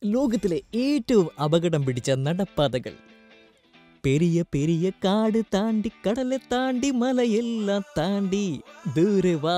ലോകത്തിലെ ഏറ്റവും അപകടം പിടിച്ച നടപ്പാതകൾ പെരിയ പെരിയ കാട് താണ്ടി കടലെ താണ്ടി മലയെല്ലാം താണ്ടി ദൂരെ വാ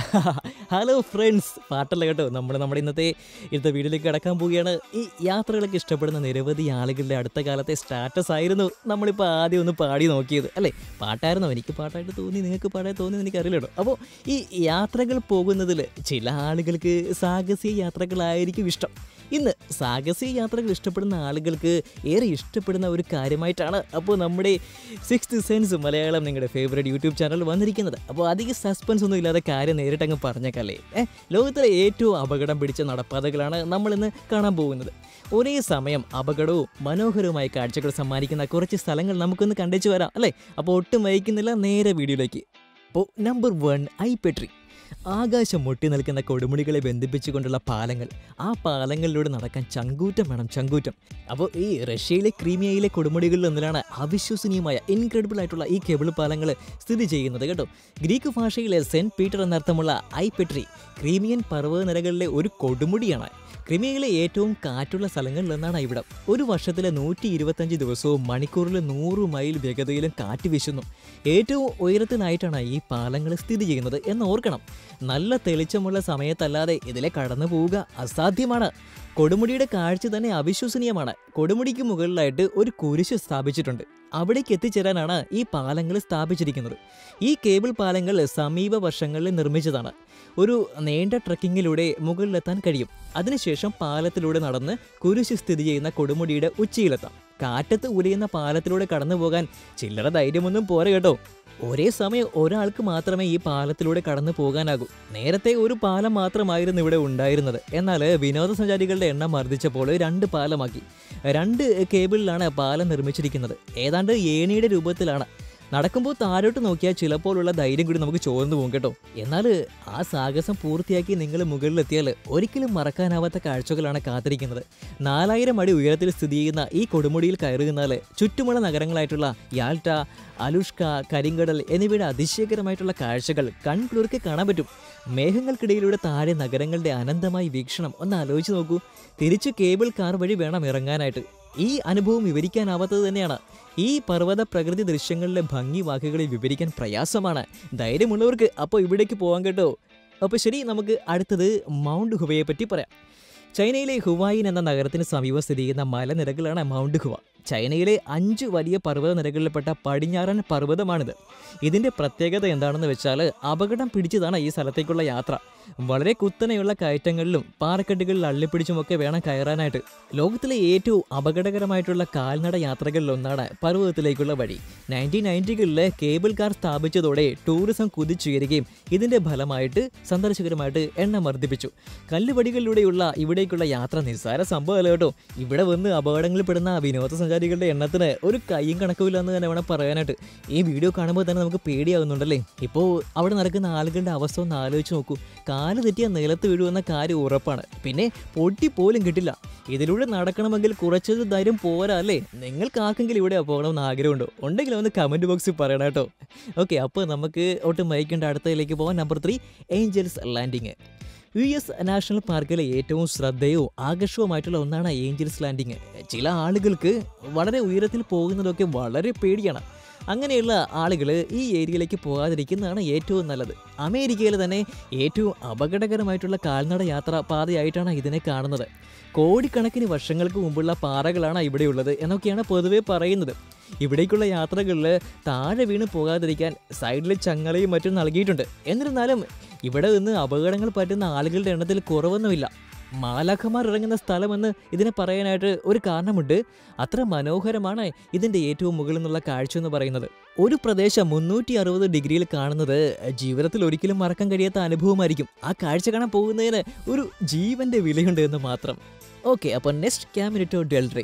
ഹലോ ഫ്രണ്ട്സ് പാട്ടല്ല കേട്ടോ നമ്മൾ നമ്മുടെ ഇന്നത്തെ ഇന്നത്തെ വീഡിയോയിലേക്ക് കടക്കാൻ പോവുകയാണ് ഈ യാത്രകളൊക്കെ ഇഷ്ടപ്പെടുന്ന നിരവധി ആളുകളുടെ അടുത്ത കാലത്തെ സ്റ്റാറ്റസ് ആയിരുന്നു നമ്മളിപ്പോൾ ആദ്യം ഒന്ന് പാടി നോക്കിയത് അല്ലേ പാട്ടായിരുന്നോ എനിക്ക് പാട്ടായിട്ട് തോന്നി നിങ്ങൾക്ക് പാടാൻ തോന്നി എനിക്ക് അറിയില്ലട്ടോ അപ്പോൾ ഈ യാത്രകൾ പോകുന്നതിൽ ചില ആളുകൾക്ക് സാഹസിക യാത്രകളായിരിക്കും ഇഷ്ടം ഇന്ന് സാഹസിക യാത്രകൾ ഇഷ്ടപ്പെടുന്ന ആളുകൾക്ക് ഏറെ ഇഷ്ടപ്പെടുന്ന ഒരു കാര്യമായിട്ടാണ് അപ്പോൾ നമ്മുടെ സിക്സ്ത് സെൻസ് മലയാളം നിങ്ങളുടെ ഫേവറേറ്റ് യൂട്യൂബ് ചാനൽ വന്നിരിക്കുന്നത് അപ്പോൾ അധികം സസ്പെൻസ് ഒന്നും ഇല്ലാതെ കാര്യം നേരിട്ട് അങ്ങ് പറഞ്ഞേക്കല്ലേ ഏ ലോകത്തിലെ ഏറ്റവും അപകടം പിടിച്ച നടപ്പാതകളാണ് നമ്മളിന്ന് കാണാൻ പോകുന്നത് ഒരേ സമയം അപകടവും മനോഹരവുമായ കാഴ്ചകൾ സമ്മാനിക്കുന്ന കുറച്ച് സ്ഥലങ്ങൾ നമുക്കൊന്ന് കണ്ടേച്ചു വരാം അല്ലേ അപ്പോൾ ഒട്ടും വൈകുന്നില്ല നേരെ വീഡിയോയിലേക്ക് അപ്പോൾ നമ്പർ വൺ ഐപെട്രി ആകാശം മുട്ടി നിൽക്കുന്ന കൊടുമുടികളെ ബന്ധിപ്പിച്ചുകൊണ്ടുള്ള പാലങ്ങൾ ആ പാലങ്ങളിലൂടെ നടക്കാൻ ചങ്കൂറ്റം വേണം ചങ്കൂറ്റം അപ്പോൾ ഈ റഷ്യയിലെ ക്രീമിയയിലെ കൊടുമുടികളിൽ ഒന്നിലാണ് അവിശ്വസനീയമായ ഇൻക്രെഡിബിൾ ആയിട്ടുള്ള ഈ കേബിൾ പാലങ്ങൾ സ്ഥിതി ചെയ്യുന്നത് കേട്ടോ ഗ്രീക്ക് ഭാഷയിലെ സെന്റ് പീറ്റർ എന്നർത്ഥമുള്ള ഐപെട്രി ക്രീമിയൻ പർവ്വതനിരകളിലെ ഒരു കൊടുമുടിയാണ് ക്രിമിയയിലെ ഏറ്റവും കാറ്റുള്ള സ്ഥലങ്ങളിലൊന്നാണ് ഇവിടം ഒരു വർഷത്തിലെ നൂറ്റി ഇരുപത്തഞ്ച് ദിവസവും മണിക്കൂറിൽ നൂറ് മൈൽ വേഗതയിലും കാറ്റ് വീശുന്നു ഏറ്റവും ഉയരത്തിനായിട്ടാണ് ഈ പാലങ്ങൾ സ്ഥിതി ചെയ്യുന്നത് എന്ന് ഓർക്കണം നല്ല തെളിച്ചമുള്ള സമയത്തല്ലാതെ ഇതിലെ കടന്നു പോവുക അസാധ്യമാണ് കൊടുമുടിയുടെ കാഴ്ച തന്നെ അവിശ്വസനീയമാണ് കൊടുമുടിക്ക് മുകളിലായിട്ട് ഒരു കുരിശ് സ്ഥാപിച്ചിട്ടുണ്ട് അവിടേക്ക് എത്തിച്ചേരാനാണ് ഈ പാലങ്ങൾ സ്ഥാപിച്ചിരിക്കുന്നത് ഈ കേബിൾ പാലങ്ങൾ സമീപ വർഷങ്ങളിൽ നിർമ്മിച്ചതാണ് ഒരു നീണ്ട ട്രക്കിങ്ങിലൂടെ മുകളിലെത്താൻ കഴിയും അതിനുശേഷം പാലത്തിലൂടെ നടന്ന് കുരിശ് സ്ഥിതി ചെയ്യുന്ന കൊടുമുടിയുടെ ഉച്ചയിലെത്താം കാറ്റത്ത് ഉലയുന്ന പാലത്തിലൂടെ കടന്നു പോകാൻ ചില്ലറ ധൈര്യമൊന്നും പോരെ കേട്ടോ ഒരേ സമയം ഒരാൾക്ക് മാത്രമേ ഈ പാലത്തിലൂടെ കടന്നു പോകാനാകൂ നേരത്തെ ഒരു പാലം മാത്രമായിരുന്നു ഇവിടെ ഉണ്ടായിരുന്നത് എന്നാൽ വിനോദസഞ്ചാരികളുടെ എണ്ണം വർദ്ധിച്ചപ്പോൾ രണ്ട് പാലമാക്കി രണ്ട് കേബിളിലാണ് പാലം നിർമ്മിച്ചിരിക്കുന്നത് ഏതാണ്ട് ഏണിയുടെ രൂപത്തിലാണ് നടക്കുമ്പോൾ താഴോട്ട് നോക്കിയാൽ ചിലപ്പോഴുള്ള ധൈര്യം കൂടി നമുക്ക് ചോർന്നു പോകും കേട്ടോ എന്നാൽ ആ സാഹസം പൂർത്തിയാക്കി നിങ്ങൾ മുകളിലെത്തിയാൽ ഒരിക്കലും മറക്കാനാവാത്ത കാഴ്ചകളാണ് കാത്തിരിക്കുന്നത് നാലായിരം അടി ഉയരത്തിൽ സ്ഥിതി ചെയ്യുന്ന ഈ കൊടുമുടിയിൽ കയറുന്നാൽ ചുറ്റുമുള്ള നഗരങ്ങളായിട്ടുള്ള യാൽട്ട അലുഷ്ക കരിങ്കടൽ എന്നിവയുടെ അതിശയകരമായിട്ടുള്ള കാഴ്ചകൾ കൺകുളിർക്ക് കാണാൻ പറ്റും മേഘങ്ങൾക്കിടയിലൂടെ താഴെ നഗരങ്ങളുടെ അനന്തമായ വീക്ഷണം ഒന്ന് ആലോചിച്ച് നോക്കൂ തിരിച്ച് കേബിൾ കാർ വഴി വേണം ഇറങ്ങാനായിട്ട് ഈ അനുഭവം വിവരിക്കാനാവാത്തത് തന്നെയാണ് ഈ പർവ്വത പ്രകൃതി ദൃശ്യങ്ങളിലെ ഭംഗി വാക്കുകളിൽ വിവരിക്കാൻ പ്രയാസമാണ് ധൈര്യമുള്ളവർക്ക് അപ്പോൾ ഇവിടേക്ക് പോകാൻ കേട്ടോ അപ്പോൾ ശരി നമുക്ക് അടുത്തത് മൗണ്ട് ഹുവയെ പറ്റി പറയാം ചൈനയിലെ ഹുവായിൻ എന്ന നഗരത്തിന് സമീപം സ്ഥിതി ചെയ്യുന്ന മലനിരകളാണ് മൗണ്ട് ഹുവ ചൈനയിലെ അഞ്ച് വലിയ പർവ്വതനിരകളിൽപ്പെട്ട പടിഞ്ഞാറൻ പർവ്വതമാണിത് ഇതിൻ്റെ പ്രത്യേകത എന്താണെന്ന് വെച്ചാൽ അപകടം പിടിച്ചതാണ് ഈ സ്ഥലത്തേക്കുള്ള യാത്ര വളരെ കുത്തനെയുള്ള കയറ്റങ്ങളിലും പാറക്കെട്ടുകളിൽ അള്ളിപ്പിടിച്ചുമൊക്കെ വേണം കയറാനായിട്ട് ലോകത്തിലെ ഏറ്റവും അപകടകരമായിട്ടുള്ള കാൽനട യാത്രകളിലൊന്നാണ് പർവ്വതത്തിലേക്കുള്ള വഴി നയൻറ്റീൻ നയൻറ്റികളിലെ കേബിൾ കാർ സ്ഥാപിച്ചതോടെ ടൂറിസം കുതിച്ചുയരുകയും ഇതിൻ്റെ ഫലമായിട്ട് സന്ദർശകരുമായിട്ട് എണ്ണം വർദ്ധിപ്പിച്ചു കല്ലുപടികളിലൂടെയുള്ള ഇവിടേക്കുള്ള യാത്ര നിസ്സാര സംഭവമല്ല കേട്ടോ ഇവിടെ വന്ന് അപകടങ്ങളിൽപ്പെടുന്ന വിനോദസഞ്ചാരികളുടെ എണ്ണത്തിന് ഒരു കയ്യും കണക്കുമില്ല എന്ന് തന്നെ വേണം പറയാനായിട്ട് ഈ വീഡിയോ കാണുമ്പോൾ തന്നെ നമുക്ക് പേടിയാവുന്നുണ്ടല്ലേ ഇപ്പോൾ അവിടെ നടക്കുന്ന ആളുകളുടെ അവസ്ഥ ഒന്ന് ആലോചിച്ച് നോക്കൂ കാല് തെറ്റിയ നിലത്ത് വീഴുമെന്ന കാര്യം ഉറപ്പാണ് പിന്നെ പൊട്ടി പോലും കിട്ടില്ല ഇതിലൂടെ നടക്കണമെങ്കിൽ കുറച്ചൊരു ധൈര്യം പോരാ അല്ലേ നിങ്ങൾക്ക് ആർക്കെങ്കിലും ഇവിടെ പോകണമെന്ന് ആഗ്രഹമുണ്ടോ ഉണ്ടെങ്കിൽ ഒന്ന് കമൻറ്റ് ബോക്സിൽ പറയണം കേട്ടോ ഓക്കെ അപ്പോൾ നമുക്ക് ഒട്ടും വൈകിക്കേണ്ട അടുത്തതിലേക്ക് പോകാം number three Angels Landing U S national പാർക്കിലെ ഏറ്റവും ശ്രദ്ധേയവും ആകർഷകവുമായിട്ടുള്ള ഒന്നാണ് ഏഞ്ചൽസ് ലാൻഡിങ് ചില ആളുകൾക്ക് വളരെ ഉയരത്തിൽ പോകുന്നതൊക്കെ വളരെ പേടിയാണ് അങ്ങനെയുള്ള ആളുകൾ ഈ ഏരിയയിലേക്ക് പോകാതിരിക്കുന്നതാണ് ഏറ്റവും നല്ലത് അമേരിക്കയിൽ തന്നെ ഏറ്റവും അപകടകരമായിട്ടുള്ള കാൽനട യാത്രാ പാതയായിട്ടാണ് ഇതിനെ കാണുന്നത് കോടിക്കണക്കിന് വർഷങ്ങൾക്ക് മുമ്പുള്ള പാറകളാണ് ഇവിടെയുള്ളത് എന്നൊക്കെയാണ് പൊതുവെ പറയുന്നത് ഇവിടേക്കുള്ള യാത്രകളിൽ താഴെ വീണ് പോകാതിരിക്കാൻ സൈഡിൽ ചങ്ങലയും മറ്റും നൽകിയിട്ടുണ്ട് എന്നിരുന്നാലും ഇവിടെ നിന്ന് അപകടങ്ങൾ പറ്റുന്ന ആളുകളുടെ എണ്ണത്തിൽ കുറവൊന്നുമില്ല മാലാഖമാർ ഇറങ്ങുന്ന സ്ഥലമെന്ന് ഇതിനെ പറയാനായിട്ട് ഒരു കാരണമുണ്ട് അത്ര മനോഹരമാണ് ഇതിൻ്റെ ഏറ്റവും മുകളിൽ നിന്നുള്ള കാഴ്ച എന്ന് പറയുന്നത് ഒരു പ്രദേശം മുന്നൂറ്റി അറുപത് ഡിഗ്രിയിൽ കാണുന്നത് ജീവിതത്തിൽ ഒരിക്കലും മറക്കാൻ കഴിയാത്ത അനുഭവമായിരിക്കും ആ കാഴ്ച കാണാൻ പോകുന്നതിന് ഒരു ജീവന്റെ വിലയുണ്ട് എന്ന് മാത്രം ഓക്കെ അപ്പോൾ നെക്സ്റ്റ് ക്യാമിനിറ്റോ ഡെൽറേ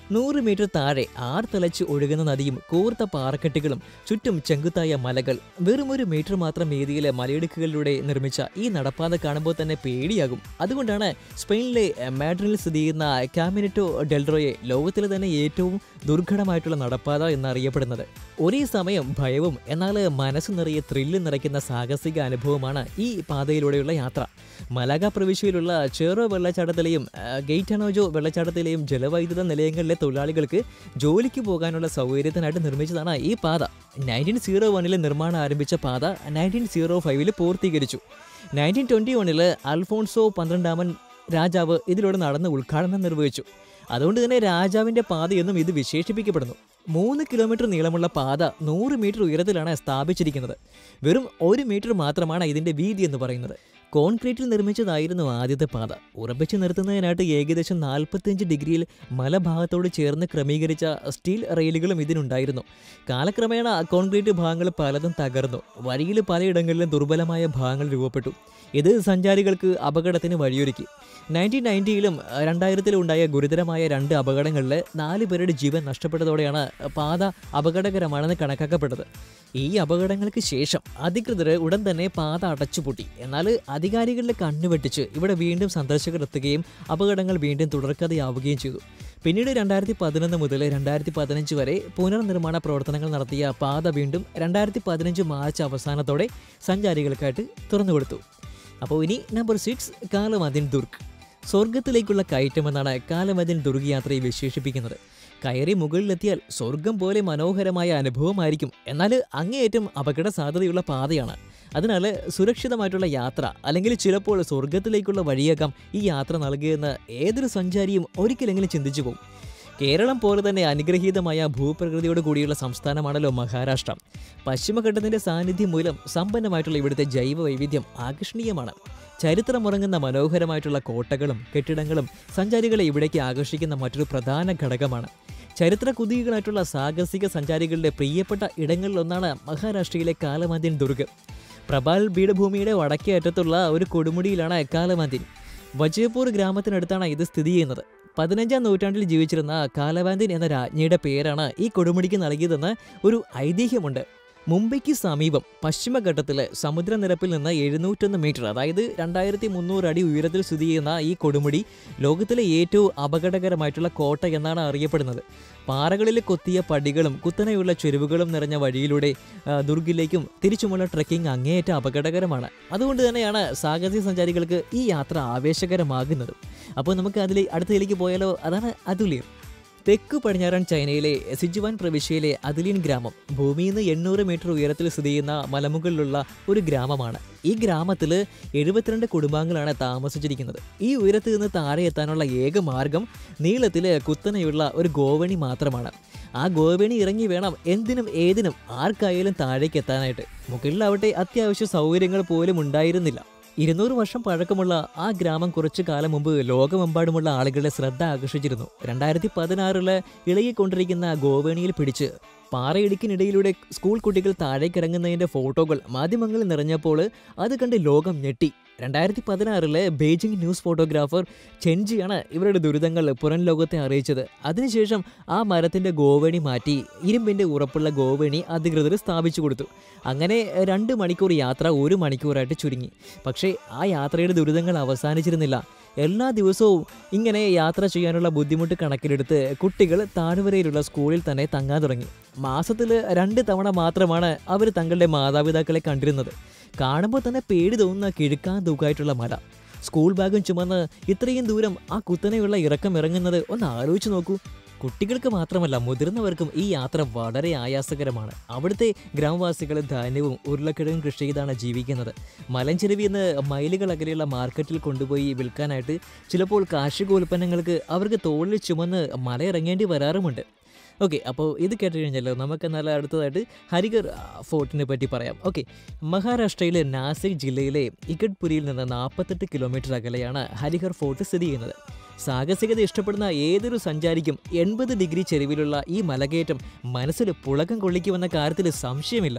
നൂറ് മീറ്റർ താഴെ ആർത്തലച്ച് ഒഴുകുന്ന നദിയും കൂർത്ത പാറക്കെട്ടുകളും ചുറ്റും ചെങ്കുത്തായ മലകൾ വെറും ഒരു മീറ്റർ മാത്രം വീതിയിലെ മലയിടുക്കുകളിലൂടെ നിർമ്മിച്ച ഈ നടപ്പാത കാണുമ്പോൾ തന്നെ പേടിയാകും അതുകൊണ്ടാണ് സ്പെയിനിലെ മാഡ്രിഡിൽ സ്ഥിതി ചെയ്യുന്ന കാമിനറ്റോ ഡെൽറോയെ ലോകത്തിലെ തന്നെ ഏറ്റവും ദുർഘടമായിട്ടുള്ള നടപ്പാത എന്നറിയപ്പെടുന്നത് ഒരേ സമയം ഭയവും എന്നാൽ മനസ്സ് നിറയെ ത്രില്ല് നിറയ്ക്കുന്ന സാഹസിക അനുഭവമാണ് ഈ പാതയിലൂടെയുള്ള യാത്ര മലാഗ പ്രവിശ്യയിലുള്ള ചേറോ വെള്ളച്ചാട്ടത്തിലെയും ആ, ഗെയ്റ്റനോജോ വെള്ളച്ചാട്ടത്തിലെയും ജലവൈദ്യുത നിലയങ്ങളിലെ തൊഴിലാളികൾക്ക് ജോലിക്ക് പോകാനുള്ള സൗകര്യത്തിനായിട്ട് നിർമ്മിച്ചതാണ് ഈ പാത നയൻറ്റീൻ സീറോ വണ്ണിൽ നിർമ്മാണം ആരംഭിച്ച പാത നയൻറ്റീൻ സീറോ ഫൈവിൽ പൂർത്തീകരിച്ചു നയൻറ്റീൻ ട്വൻറ്റി വണ്ണിൽ അൽഫോൺസോ പന്ത്രണ്ടാമൻ രാജാവ് ഇതിലൂടെ നടന്ന് ഉദ്ഘാടനം നിർവഹിച്ചു അതുകൊണ്ട് തന്നെ രാജാവിൻ്റെ പാതയെന്നും ഇത് വിശേഷിപ്പിക്കപ്പെടുന്നു മൂന്ന് കിലോമീറ്റർ നീളമുള്ള പാത നൂറ് മീറ്റർ ഉയരത്തിലാണ് സ്ഥാപിച്ചിരിക്കുന്നത് വെറും ഒരു മീറ്റർ മാത്രമാണ് ഇതിൻ്റെ വീതി എന്ന് പറയുന്നത് കോൺക്രീറ്റിൽ നിർമ്മിച്ചതായിരുന്നു ആദ്യത്തെ പാത ഉറപ്പിച്ചു നിർത്തുന്നതിനായിട്ട് ഏകദേശം നാൽപ്പത്തിയഞ്ച് ഡിഗ്രിയിൽ മലഭാഗത്തോട് ചേർന്ന് ക്രമീകരിച്ച സ്റ്റീൽ റെയിലുകളും ഇതിനുണ്ടായിരുന്നു കാലക്രമേണ കോൺക്രീറ്റ് ഭാഗങ്ങൾ പലതും തകർന്നു വഴിയിൽ പലയിടങ്ങളിലും ദുർബലമായ ഭാഗങ്ങൾ രൂപപ്പെട്ടു ഇത് സഞ്ചാരികൾക്ക് അപകടത്തിന് വഴിയൊരുക്കി നയൻറ്റീൻ നയൻറ്റിയിലും രണ്ടായിരത്തിലും ഉണ്ടായ ഗുരുതരമായ രണ്ട് അപകടങ്ങളിൽ നാല് പേരുടെ ജീവൻ നഷ്ടപ്പെട്ടതോടെയാണ് പാത അപകടകരമാണെന്ന് കണക്കാക്കപ്പെട്ടത് ഈ അപകടങ്ങൾക്ക് ശേഷം അധികൃതർ ഉടൻ തന്നെ പാത അടച്ചുപൂട്ടി എന്നാൽ അധികാരികളുടെ കണ്ണുവെട്ടിച്ച് ഇവിടെ വീണ്ടും സന്ദർശകർ എത്തുകയും അപകടങ്ങൾ വീണ്ടും തുടർക്കഥയാവുകയും ചെയ്തു പിന്നീട് രണ്ടായിരത്തി പതിനൊന്ന് മുതൽ രണ്ടായിരത്തി പതിനഞ്ച് വരെ പുനർനിർമ്മാണ പ്രവർത്തനങ്ങൾ നടത്തിയ പാത വീണ്ടും രണ്ടായിരത്തി പതിനഞ്ച് മാർച്ച് അവസാനത്തോടെ സഞ്ചാരികൾക്കായിട്ട് തുറന്നുകൊടുത്തു അപ്പോൾ ഇനി നമ്പർ സിക്സ് കാലമതിൻ ദുർഗ് സ്വർഗത്തിലേക്കുള്ള കയറ്റമെന്നാണ് കാലമതിൻ ദുർഗ് യാത്രയെ വിശേഷിപ്പിക്കുന്നത് കയറി മുകളിലെത്തിയാൽ സ്വർഗം പോലെ മനോഹരമായ അനുഭവമായിരിക്കും എന്നാൽ അങ്ങേയറ്റം അപകട സാധ്യതയുള്ള പാതയാണ് അതിനാൽ സുരക്ഷിതമായിട്ടുള്ള യാത്ര അല്ലെങ്കിൽ ചിലപ്പോൾ സ്വർഗത്തിലേക്കുള്ള വഴിയേക്കാം ഈ യാത്ര നൽകിയെന്ന് ഏതൊരു സഞ്ചാരിയും ഒരിക്കലെങ്കിലും ചിന്തിച്ചു പോകും കേരളം പോലെ തന്നെ അനുഗ്രഹീതമായ ഭൂപ്രകൃതിയോട് കൂടിയുള്ള സംസ്ഥാനമാണല്ലോ മഹാരാഷ്ട്ര പശ്ചിമഘട്ടത്തിന്റെ സാന്നിധ്യം മൂലം സമ്പന്നമായിട്ടുള്ള ഇവിടുത്തെ ജൈവ വൈവിധ്യം ആകർഷണീയമാണ് ചരിത്രമുറങ്ങുന്ന മനോഹരമായിട്ടുള്ള കോട്ടകളും കെട്ടിടങ്ങളും സഞ്ചാരികളെ ഇവിടേക്ക് ആകർഷിക്കുന്ന മറ്റൊരു പ്രധാന ഘടകമാണ് ചരിത്ര കുതികളായിട്ടുള്ള സാഹസിക സഞ്ചാരികളുടെ പ്രിയപ്പെട്ട ഇടങ്ങളിലൊന്നാണ് മഹാരാഷ്ട്രയിലെ കാലമന്ദിൻ ദുർഗ് പ്രബാൽ പീഠഭൂമിയുടെ വടക്കേ അറ്റത്തുള്ള ഒരു കൊടുമുടിയിലാണ് കാലമന്ദിൻ വജയപൂർ ഗ്രാമത്തിനടുത്താണ് ഇത് സ്ഥിതി ചെയ്യുന്നത് പതിനഞ്ചാം നൂറ്റാണ്ടിൽ ജീവിച്ചിരുന്ന കാലവാന്തിൻ എന്ന രാജ്ഞിയുടെ പേരാണ് ഈ കൊടുമുടിക്ക് നൽകിയതെന്ന് ഒരു ഐതിഹ്യമുണ്ട് മുംബൈക്ക് സമീപം പശ്ചിമഘട്ടത്തിലെ സമുദ്രനിരപ്പിൽ നിന്ന് എഴുന്നൂറ്റൊന്ന് മീറ്റർ അതായത് രണ്ടായിരത്തി മുന്നൂറ് അടി ഉയരത്തിൽ സ്ഥിതി ചെയ്യുന്ന ഈ കൊടുമുടി ലോകത്തിലെ ഏറ്റവും അപകടകരമായിട്ടുള്ള കോട്ട എന്നാണ് അറിയപ്പെടുന്നത് പാറകളിൽ കൊത്തിയ പടികളും കുത്തനെയുള്ള ചെരുവുകളും നിറഞ്ഞ വഴിയിലൂടെ ആ, ദുർഗിലേക്കും തിരിച്ചുമുള്ള ട്രെക്കിംഗ് അങ്ങേയറ്റം അപകടകരമാണ് അതുകൊണ്ട് തന്നെയാണ് സാഹസിക സഞ്ചാരികൾക്ക് ഈ യാത്ര ആവേശകരമാകുന്നത് അപ്പോൾ നമുക്ക് അതിൽ അടുത്തതിലേക്ക് പോയാലോ അതാണ് അതുലിർ തെക്ക് പടിഞ്ഞാറൻ ചൈനയിലെ സിജുവാൻ പ്രവിശ്യയിലെ അതിലിൻ ഗ്രാമം ഭൂമിയിൽ നിന്ന് എണ്ണൂറ് മീറ്റർ ഉയരത്തിൽ സ്ഥിതി ചെയ്യുന്ന മലമുകളിലുള്ള ഒരു ഗ്രാമമാണ് ഈ ഗ്രാമത്തിൽ എഴുപത്തിരണ്ട് കുടുംബാംഗങ്ങളാണ് താമസിച്ചിരിക്കുന്നത് ഈ ഉയരത്തിൽ നിന്ന് താഴെ എത്താനുള്ള ഏക മാർഗം നീളത്തിൽ കുത്തനെയുള്ള ഒരു ഗോവണി മാത്രമാണ് ആ ഗോവണി ഇറങ്ങി വേണം എന്തിനും ഏതിനും ആർക്കായാലും താഴേക്ക് എത്താനായിട്ട് മുകളിലാവട്ടെ അത്യാവശ്യ സൗകര്യങ്ങൾ പോലും ഉണ്ടായിരുന്നില്ല ഇരുന്നൂറ് വർഷം പഴക്കമുള്ള ആ ഗ്രാമം കുറച്ചു കാലം മുമ്പ് ലോകമെമ്പാടുമുള്ള ആളുകളുടെ ശ്രദ്ധ ആകർഷിച്ചിരുന്നു രണ്ടായിരത്തി പതിനാറില് ഇളകിക്കൊണ്ടിരിക്കുന്ന ഗോവേണിയിൽ പിടിച്ച് പാറയിടുക്കിനിടയിലൂടെ സ്കൂൾ കുട്ടികൾ താഴേക്കിറങ്ങുന്നതിന്റെ ഫോട്ടോകൾ മാധ്യമങ്ങളിൽ നിറഞ്ഞപ്പോൾ അത് കണ്ട് ലോകം ഞെട്ടി രണ്ടായിരത്തി പതിനാറിലെ ബെയ്ജിംഗ് ന്യൂസ് ഫോട്ടോഗ്രാഫർ ചെൻജിയാണ് ഇവരുടെ ദുരിതങ്ങൾ പുറം ലോകത്തെ അറിയിച്ചത് അതിനുശേഷം ആ മരത്തിന്റെ ഗോവേണി മാറ്റി ഇരുമ്പിന്റെ ഉറപ്പുള്ള ഗോവേണി അധികൃതർ സ്ഥാപിച്ചു കൊടുത്തു അങ്ങനെ രണ്ട് മണിക്കൂർ യാത്ര ഒരു മണിക്കൂറായിട്ട് ചുരുങ്ങി പക്ഷേ ആ യാത്രയുടെ ദുരിതങ്ങൾ അവസാനിച്ചിരുന്നില്ല എല്ലാ ദിവസവും ഇങ്ങനെ യാത്ര ചെയ്യാനുള്ള ബുദ്ധിമുട്ട് കണക്കിലെടുത്ത് കുട്ടികൾ താഴ്വരയിലുള്ള സ്കൂളിൽ തന്നെ തങ്ങാൻ തുടങ്ങി മാസത്തിൽ രണ്ട് തവണ മാത്രമാണ് അവർ തങ്ങളുടെ മാതാപിതാക്കളെ കണ്ടിരുന്നത് കാണുമ്പോൾ തന്നെ പേടി തോന്നുന്ന കിഴുക്കാൻ തൂക്കായിട്ടുള്ള മല സ്കൂൾ ബാഗും ചുമന്ന് ഇത്രയും ദൂരം ആ കുത്തനെയുള്ള ഇറക്കം ഇറങ്ങുന്നത് ഒന്ന് ആലോചിച്ച് നോക്കൂ കുട്ടികൾക്ക് മാത്രമല്ല മുതിർന്നവർക്കും ഈ യാത്ര വളരെ ആയാസകരമാണ് അവിടുത്തെ ഗ്രാമവാസികൾ ധാന്യവും ഉരുളക്കിഴങ്ങും കൃഷി ചെയ്താണ് ജീവിക്കുന്നത് മലഞ്ചെരുവിൽ നിന്ന് മൈലുകൾ അകലെയുള്ള മാർക്കറ്റിൽ കൊണ്ടുപോയി വിൽക്കാനായിട്ട് ചിലപ്പോൾ കാർഷിക ഉൽപ്പന്നങ്ങൾക്ക് അവർക്ക് തോളിൽ ചുമന്ന് മലയിറങ്ങേണ്ടി വരാറുമുണ്ട് ഓക്കെ അപ്പോൾ ഇത് കേട്ട് കഴിഞ്ഞല്ലോ നമുക്ക് നല്ല അടുത്തതായിട്ട് ഹരിഗർ ആ, ഫോർട്ടിനെ പറ്റി പറയാം ഓക്കെ മഹാരാഷ്ട്രയിലെ നാസിക് ജില്ലയിലെ ഇഗഡ്പുരിയിൽ നിന്ന് നാൽപ്പത്തെട്ട് കിലോമീറ്റർ അകലെയാണ് ഹരിഹർ ഫോർട്ട് സ്ഥിതി ചെയ്യുന്നത് സാഹസികത ഇഷ്ടപ്പെടുന്ന ഏതൊരു സഞ്ചാരിക്കും എൺപത് ഡിഗ്രി ചെരുവിലുള്ള ഈ മലകയറ്റം മനസ്സിൽ പുളകം കൊള്ളിക്കുമെന്ന കാര്യത്തിൽ സംശയമില്ല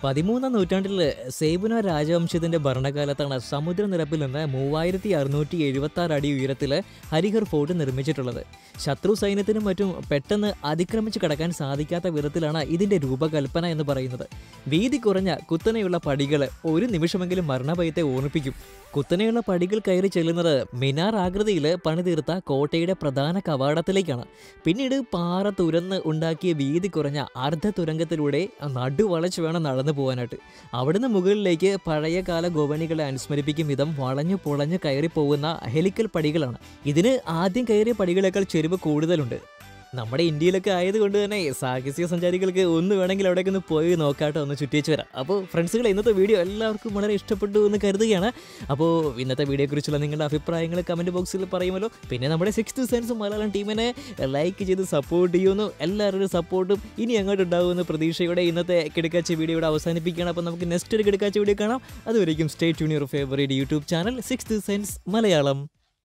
പതിമൂന്നാം നൂറ്റാണ്ടിൽ സേബുന രാജവംശത്തിന്റെ ഭരണകാലത്താണ് സമുദ്രനിരപ്പിൽ നിന്ന് മൂവായിരത്തി അറുന്നൂറ്റി എഴുപത്തി ആറ് അടി ഉയരത്തിൽ ഹരിഹർ ഫോർട്ട് നിർമ്മിച്ചിട്ടുള്ളത് ശത്രു സൈന്യത്തിനും മറ്റും പെട്ടെന്ന് അതിക്രമിച്ച് കടക്കാൻ സാധിക്കാത്ത വിധത്തിലാണ് ഇതിന്റെ രൂപകൽപ്പന എന്ന് പറയുന്നത് വീതി കുറഞ്ഞ കുത്തനെയുള്ള പടികൾ ഒരു നിമിഷമെങ്കിലും മരണഭയത്തെ ഓർമ്മിപ്പിക്കും കുത്തനെയുള്ള പടികൾ കയറി ചെല്ലുന്നത് മിനാർ ആകൃതിയിൽ പണിതീർത്ത കോട്ടയുടെ പ്രധാന കവാടത്തിലേക്കാണ് പിന്നീട് പാറ തുരന്ന് ഉണ്ടാക്കിയ വീതി കുറഞ്ഞ അർദ്ധ തുരങ്കത്തിലൂടെ നടുവളച്ച് വേണം നടന്നു പോകാനായിട്ട് അവിടുന്ന് മുകളിലേക്ക് പഴയ കാല ഗോവണികളെ അനുസ്മരിപ്പിക്കും വിധം വളഞ്ഞു പൊളഞ്ഞു കയറി പോകുന്ന ഹെലിക്കൽ പടികളാണ് ഇതിന് ആദ്യം കയറിയ പടികളേക്കാൾ ചെരുവ് കൂടുതലുണ്ട് നമ്മുടെ ഇന്ത്യയിലൊക്കെ ആയതുകൊണ്ട് തന്നെ സാഹസിക സഞ്ചാരികൾക്ക് ഒന്ന് വേണമെങ്കിൽ അവിടേക്ക് ഒന്ന് പോയി നോക്കാട്ടോ ഒന്ന് ചുറ്റിച്ച് വരാം അപ്പോൾ ഫ്രണ്ട്സുകൾ ഇന്നത്തെ വീഡിയോ എല്ലാവർക്കും വളരെ ഇഷ്ടപ്പെട്ടു എന്ന് കരുതുകയാണ് അപ്പോൾ ഇന്നത്തെ വീഡിയോയെക്കുറിച്ചുള്ള നിങ്ങളുടെ അഭിപ്രായങ്ങൾ കമൻറ്റ് ബോക്സിൽ പറയുമല്ലോ പിന്നെ നമ്മുടെ സിക്സ്ത് സെൻസ് മലയാളം ടീമിനെ ലൈക്ക് ചെയ്ത് സപ്പോർട്ട് ചെയ്യുന്നു എല്ലാവരുടെ സപ്പോർട്ടും ഇനി അങ്ങോട്ട് ഉണ്ടാകുമെന്ന് പ്രതീക്ഷയോടെ ഇന്നത്തെ കിടക്കാച്ച വീഡിയോ ഇവിടെ അവസാനിപ്പിക്കുകയാണ് അപ്പോൾ നമുക്ക് നെക്സ്റ്റ് ഒരു കിടക്കാച്ച വീഡിയോ കാണാം അതുവരെയും stay tune your favourite YouTube channel sixth sense Malayalam